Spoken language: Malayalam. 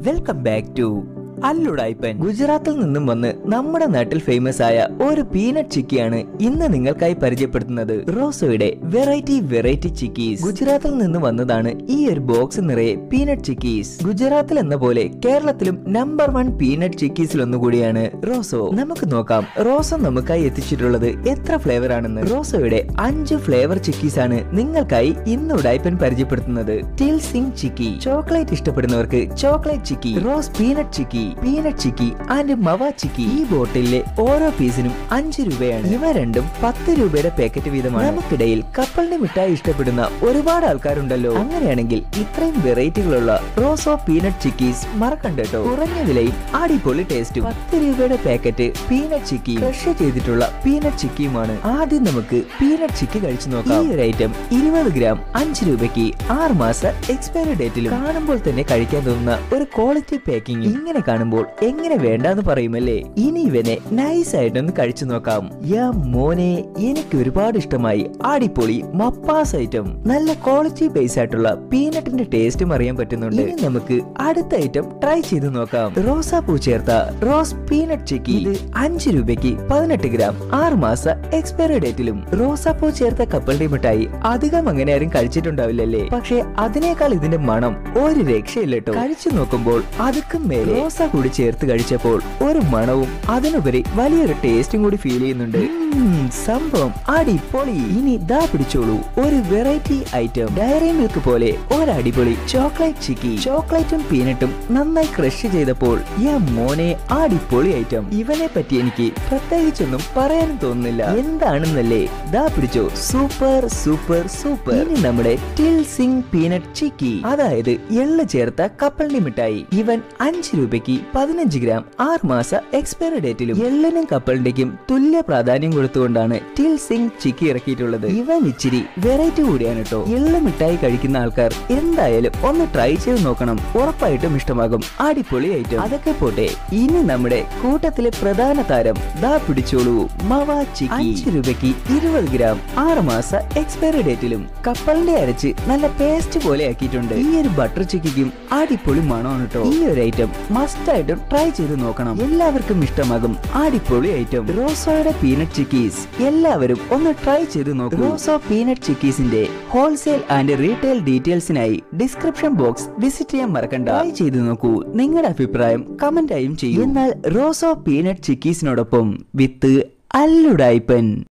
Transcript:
വെൽക്കം ബാക്ക് ടു അല്ലുടായ്പൻ ഗുജറാത്തിൽ നിന്നും വന്ന് നമ്മുടെ നാട്ടിൽ ഫേമസ് ആയ ഒരു പീനട്ട് ചിക്കിയാണ് ഇന്ന് നിങ്ങൾക്കായി പരിചയപ്പെടുത്തുന്നത് റോസോയുടെ വെറൈറ്റി വെറൈറ്റി ചിക്കീസ് ഗുജറാത്തിൽ നിന്ന് വന്നതാണ് ഈ ഒരു ബോക്സ് നിറയെ പീനട്ട് ചിക്കീസ് ഗുജറാത്തിൽ എന്ന പോലെ കേരളത്തിലും നമ്പർ വൺ പീനട്ട് ചിക്കീസിൽ ഒന്നുകൂടിയാണ് റോസോ നമുക്ക് നോക്കാം റോസോ നമുക്കായി എത്തിച്ചിട്ടുള്ളത് എത്ര ഫ്ലേവർ ആണെന്ന് റോസോയുടെ അഞ്ച് ഫ്ലേവർ ചിക്കീസ് ആണ് നിങ്ങൾക്കായി ഇന്ന് ഉടായ്പൻ പരിചയപ്പെടുത്തുന്നത് ടിൽ സിംഗ് ചിക്കി ചോക്ലേറ്റ് ഇഷ്ടപ്പെടുന്നവർക്ക് chocolate chikki rose peanut chikki peanut chikki and mawa chikki ഈ ബോട്ടിലെ ഓരോ പീസിനും അഞ്ച് രൂപയാണ് ഇവ രണ്ടും പത്ത് രൂപയുടെ പാക്കറ്റ് വീതമാണ് നമുക്കിടയിൽ കപ്പലിന്റെ മിഠായി ഇഷ്ടപ്പെടുന്ന ഒരുപാട് ആൾക്കാരുണ്ടല്ലോ അങ്ങനെയാണെങ്കിൽ ഇത്രയും വെറൈറ്റികളുള്ള റോസോ പീനട്ട് ചിക്കീസ് മറക്കണ്ട കേട്ടോ കുറഞ്ഞ വിലയിൽ അടിപൊളി ടേസ്റ്റും പത്ത് രൂപയുടെ പാക്കറ്റ് പീനട്ട് ചിക്കി ഫ്രഷ് ചെയ്തിട്ടുള്ള പീനട്ട് ചിക്കിയുമാണ് ആദ്യം നമുക്ക് പീനട്ട് ചിക്കി കഴിച്ചു നോക്കാം ഈ ഒരു ഐറ്റം ഇരുപത് ഗ്രാം അഞ്ച് രൂപയ്ക്ക് ആറ് മാസ എക്സ്പയറി ഡേറ്റിലും കാണുമ്പോൾ തന്നെ കഴിക്കാൻ തോന്നുന്ന ഒരു ക്വാളിറ്റി പാക്കിംഗ് ഇങ്ങനെ കാണുമ്പോൾ എങ്ങനെ വേണ്ടാന്ന് പറയുമല്ലേ ഇനി ഇവനെ നൈസ് ആയിട്ടൊന്ന് കഴിച്ചു നോക്കാം യാ മോനെ എനിക്ക് ഒരുപാട് ഇഷ്ടമായി അടിപൊളി മപ്പാസ് ഐറ്റം നല്ല ക്വാളിറ്റി ബേസ് ആയിട്ടുള്ള പീനട്ടിന്റെ ടേസ്റ്റും അറിയാൻ പറ്റുന്നുണ്ട് ഇനി നമുക്ക് അടുത്ത ഐറ്റം ട്രൈ ചെയ്ത് നോക്കാം റോസാപ്പൂ ചേർത്ത റോസ് പീനട്ട് ചിക്കി ഇത് അഞ്ച് രൂപയ്ക്ക് പതിനെട്ട് ഗ്രാം ആറ് മാസ എക്സ്പയറി ഡേറ്റിലും റോസാപ്പൂ ചേർത്ത കപ്പലിന്റെ മിഠായി അധികം അങ്ങനെ ആരും കഴിച്ചിട്ടുണ്ടാവില്ലല്ലേ പക്ഷെ അതിനേക്കാൾ ഇതിന്റെ മണം ഒരു രക്ഷയില്ല കേട്ടോ കഴിച്ചു നോക്കുമ്പോൾ അതുക്കും മേലെ റോസ കൂടി ചേർത്ത് കഴിച്ചപ്പോൾ ഒരു മണവും അതിനുപരി വലിയൊരു ടേസ്റ്റും കൂടി ഫീൽ ചെയ്യുന്നുണ്ട് ഉം, സംഭവം അടിപൊളി ഇനി ദാ പിടിച്ചോളൂ ഒരു വെറൈറ്റി ഐറ്റം ഡയറി മിൽക്ക് പോലെ ഒരു അടിപൊളി ചോക്ലേറ്റ് ചിക്കി ചോക്ലേറ്റും പീനട്ടും നന്നായി ക്രഷ് ചെയ്തപ്പോൾ യാ മോനെ അടിപൊളി ഐറ്റം ഇവനെ പറ്റി എനിക്ക് പ്രത്യേകിച്ചൊന്നും പറയാനും തോന്നുന്നില്ല എന്താണെന്നല്ലേ ദാ പിടിച്ചോ സൂപ്പർ സൂപ്പർ സൂപ്പർ ഇനി നമ്മുടെ ടിൽ സിംഗ് പീനട്ട് ചിക്കി അതായത് എള്ള് ചേർത്ത കപ്പലിന്റെ മിഠായി ഇവൻ അഞ്ച് രൂപയ്ക്ക് പതിനഞ്ച് ഗ്രാം ആറ് മാസ എക്സ്പയറി ഡേറ്റിലും എള്ളിനും കപ്പലിന്റെയും തുല്യ പ്രാധാന്യം കൊടുത്തുകൊണ്ടാണ് ടിൽ സിംഗ് ചിക്കി ഇറക്കിയിട്ടുള്ളത് ഇവൻ ഇച്ചിരി വെറൈറ്റി കൂടിയാണ് കേട്ടോ എള്ള് മിഠായി കഴിക്കുന്ന ആൾക്കാർ എന്തായാലും ഒന്ന് ട്രൈ ചെയ്ത് നോക്കണം ഉറപ്പായിട്ടും ഇഷ്ടമാകും അടിപൊളി ഐറ്റം അതൊക്കെ പോട്ടെ ഇനി നമ്മുടെ കൂട്ടത്തിലെ പ്രധാന താരം ദാ പിടിച്ചോളൂ മവ ചിക്കി അഞ്ച് രൂപയ്ക്ക് ഇരുപത് ഗ്രാം ആറ് മാസ എക്സ്പയറി ഡേറ്റിലും കപ്പലിന്റെ അരച്ച് നല്ല പേസ്റ്റ് പോലെ ആക്കിയിട്ടുണ്ട് ഈ ഒരു ബട്ടർ ചിക്കിക്കും അടിപൊളി മണമാണ് കേട്ടോ ഈ ഒരു ഐറ്റം മസ്റ്റ് ആയിട്ടും ട്രൈ ചെയ്ത് നോക്കണം എല്ലാവർക്കും ഇഷ്ടമാകും അടിപൊളി ഐറ്റം റോസോയുടെ പീനട്ട് ചിക്കീസ് എല്ലാവരും ഒന്ന് ട്രൈ ചെയ്ത് നോക്കൂ റോസോ പീനട്ട് ചിക്കീസിന്റെ ഹോൾസെയിൽ ആൻഡ് റീറ്റെയിൽ ഡീറ്റെയിൽസിനായി ഡിസ്ക്രിപ്ഷൻ ബോക്സ് വിസിറ്റ് ചെയ്യാൻ മറക്കണ്ട ട്രൈ ചെയ്ത് നോക്കൂ നിങ്ങളുടെ അഭിപ്രായം കമന്റ് ആയും ചെയ്യൂ എന്നാൽ റോസോ പീനട്ട് ചിക്കീസിനോടൊപ്പം വിത്ത് അല്ലുടായ്പൻ